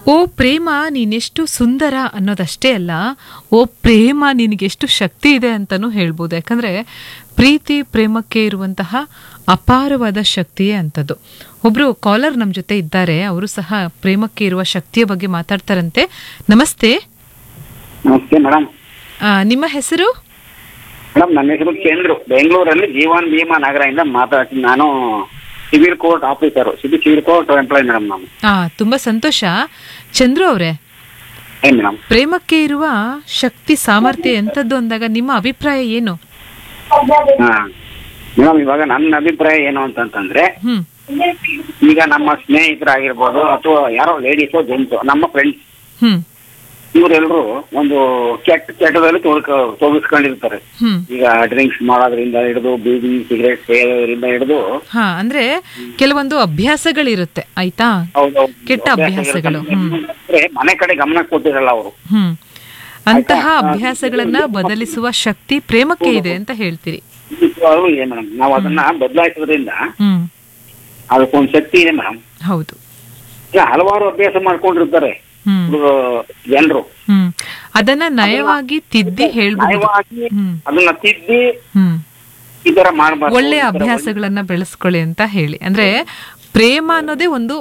ಓ ಪ್ರೇಮ ನೀನೆಷ್ಟು ಸುಂದರ ಅನ್ನೋದಷ್ಟೇ ಅಲ್ಲ ಓ ಪ್ರೇಮ ನಿನಗೆಷ್ಟು ಶಕ್ತಿ ಇದೆ ಅಂತಲೂ ಹೇಳ್ಬೋದು ಯಾಕಂದ್ರೆ ಪ್ರೀತಿ ಪ್ರೇಮಕ್ಕೆ ಇರುವಂತಹ ಅಪಾರವಾದ ಶಕ್ತಿಯೇ ಅಂಥದ್ದು ಒಬ್ರು ಕಾಲರ್ ನಮ್ಮ ಜೊತೆ ಇದ್ದಾರೆ ಅವರು ಸಹ ಪ್ರೇಮಕ್ಕೆ ಇರುವ ಶಕ್ತಿಯ ಬಗ್ಗೆ ಮಾತಾಡ್ತಾರಂತೆ ನಮಸ್ತೆ ನಮಸ್ತೆ ಮೇಡಮ್ ಆ, ನಿಮ್ಮ ಹೆಸರು ಮೇಡಮ್ ನನ್ನ ಹೆಸರು ಚಂದ್ರು ಬೆಂಗಳೂರಲ್ಲಿ ಜೀವನ್ ಭೀಮಾ ನಗರದಿಂದ ಮಾತಾಡ್ತೀನಿ ನಾನು civil court officer city civil court employee madam ನಾನು ಆ ತುಂಬಾ ಸಂತೋಷ ಚಂದ್ರು ಅವರೇ ಏನ್ ಮೇಡಮ್ ಪ್ರೇಮಕ್ಕೆ ಇರುವ ಶಕ್ತಿ ಸಾಮರ್ಥ್ಯ ಎಂಥದ್ದು ಅಂದಾಗ ನಿಮ್ಮ ಅಭಿಪ್ರಾಯ ಏನು ಹಾ ಮೇಡಮ್ ಇವಾಗ ನನ್ನ ಅಭಿಪ್ರಾಯ ಏನು ಅಂತಂತಂದ್ರೆ ಹ್ಮ್ ಈಗ ನಮ್ಮ ಸ್ನೇಹಿತರಾಗಿರ್ಬೋದು ಅಥವಾ ಯಾರೋ ಲೇಡೀಸು ಜೆಂಟ್ಸು ನಮ್ಮ ಫ್ರೆಂಡ್ಸ್ ಹ್ಮ್ ಇವರೆಲ್ಲರೂ ಒಂದು ಕೆಟ್ಟ ಕೆಟ್ಟದಲ್ಲಿ ತೊಳ್ಕ ತೊಡಗಿಸ್ಕೊಂಡಿರ್ತಾರೆ ಹ್ಮ್ ಈಗ ಡ್ರಿಂಕ್ಸ್ ಮಾಡೋದ್ರಿಂದ ಹಿಡಿದು ಬೀಡಿ ಸಿಗರೇಟ್ ಸೇದೋದ್ರಿಂದ ಹಿಡಿದು ಹಾ ಅಂದ್ರೆ ಕೆಲವೊಂದು ಅಭ್ಯಾಸಗಳಿರುತ್ತೆ ಆಯ್ತಾ ಹೌದೌದು ಕೆಟ್ಟ ಅಭ್ಯಾಸಗಳು, ಹ್ಮ್. ಅಂದ್ರೆ ಮನೆ ಕಡೆ ಗಮನ ಕೊಟ್ಟಿರಲ್ಲ ಅವರು ಹ್ಮ್ ಅಂತಹ ಅಭ್ಯಾಸಗಳನ್ನ ಬದಲಿಸುವ ಶಕ್ತಿ ಪ್ರೇಮಕ್ಕೆ ಇದೆ ಅಂತ ಹೇಳ್ತೀರಿ ಖಂಡಿತವಾಗ್ಲೂ ಇದೆ ಮೇಡಮ್ ನಾವು ಅದನ್ನ ಬದಲಾಯಿಸೋದ್ರಿಂದ ಹ್ಮ್ ಅದಕ್ಕೊಂದು ಶಕ್ತಿ ಇದೆ ಮೇಡಮ್ ಹೌದು ಈಗ ಹಲವಾರು ಅಭ್ಯಾಸ ಮಾಡ್ಕೊಂಡಿರ್ತಾರೆ ಹ್ಮ್ ಜನರು ಹ್ಮ್ ಅದನ್ನ ನಯವಾಗಿ ತಿದ್ದಿ ಹೇಳ್ಬಹುದು ನಯವಾಗಿ ಹ್ಮ್ ಅದನ್ನ ತಿದ್ದಿ ಹ್ಮ್ ಈ ತರ ಮಾಡಬಾರ್ದು ಒಳ್ಳೆಯ ಅಭ್ಯಾಸಗಳನ್ನ ಬೆಳೆಸ್ಕೊಳ್ಳಿ ಅಂತ ಹೇಳಿ ಅಂದ್ರೆ ಪ್ರೇಮ ಅನ್ನೋದೇ ಒಂದು